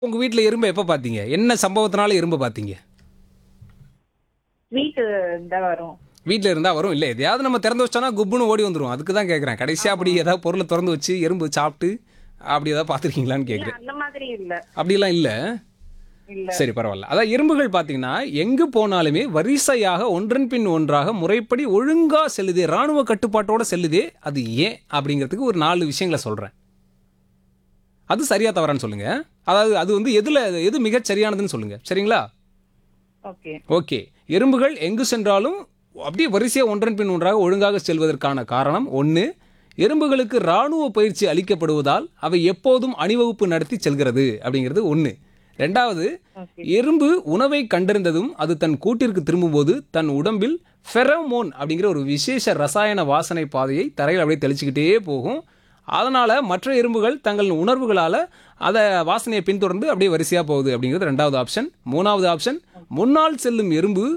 உங்க வீட்ல எறும்பை எப்ப பாத்தீங்க என்ன சம்பவத்தினால எறும்பை பாத்தீங்க வீட்டு தான் வரும் வீட்ல இருந்தா வரும் இல்ல எதையாவது நம்ம திறந்து வச்சோம்னா குப்புன்னு ஓடி வந்துரும் அதுக்கு தான் கேக்குறேன் கடைசியா அப்படி ஏதாவது பொருளை திறந்து வச்சு எறும்பு சாப்பிட்டு அப்படி ஏதாவது பாத்திருக்கீங்களான்னு இல்ல, கேக்குறேன் அந்த மாதிரி இல்ல அப்படிலாம் இல்ல இல்ல சரி பரவாயில்ல அதான் எறும்புகள் பார்த்தீங்கன்னா எங்கு போனாலுமே வரிசையாக ஒன்றன் பின் ஒன்றாக முறைப்படி ஒழுங்கா செல்லுதே ராணுவ கட்டுப்பாட்டோட செல்லுதே அது ஏன் அப்படிங்கிறதுக்கு ஒரு நாலு விஷயங்களை சொல்றேன் அது சரியா தவறான்னு சொல்லுங்க அதாவது அது வந்து எதுல எது மிகச் சரியானதுன்னு சொல்லுங்க சரிங்களா ஓகே ஓகே எறும்புகள் எங்கு சென்றாலும் அப்படியே வரிசையாக ஒன்றன் பின் ஒன்றாக ஒழுங்காக செல்வதற்கான காரணம் ஒன்று எறும்புகளுக்கு இராணுவ பயிற்சி அளிக்கப்படுவதால் அவை எப்போதும் அணிவகுப்பு நடத்தி செல்கிறது அப்படிங்கிறது ஒன்று ரெண்டாவது ஓகே எறும்பு உணவை கண்டறிந்ததும் அது தன் கூட்டிற்கு திரும்பும்போது தன் உடம்பில் ஃபெரோமோன் அப்படிங்கிற ஒரு விசேஷ ரசாயன வாசனை பாதையை தரையில் அப்படியே தெளிச்சுக்கிட்டே போகும் அதனால் மற்ற எறும்புகள் தங்கள் உணர்வுகளால் அதை வாசனையை பின்தொடர்ந்து அப்படியே வரிசையாக போகுது அப்படிங்கிறது ரெண்டாவது ஆப்ஷன் மூணாவது ஆப்ஷன் முன்னால் செல்லும் எறும்பு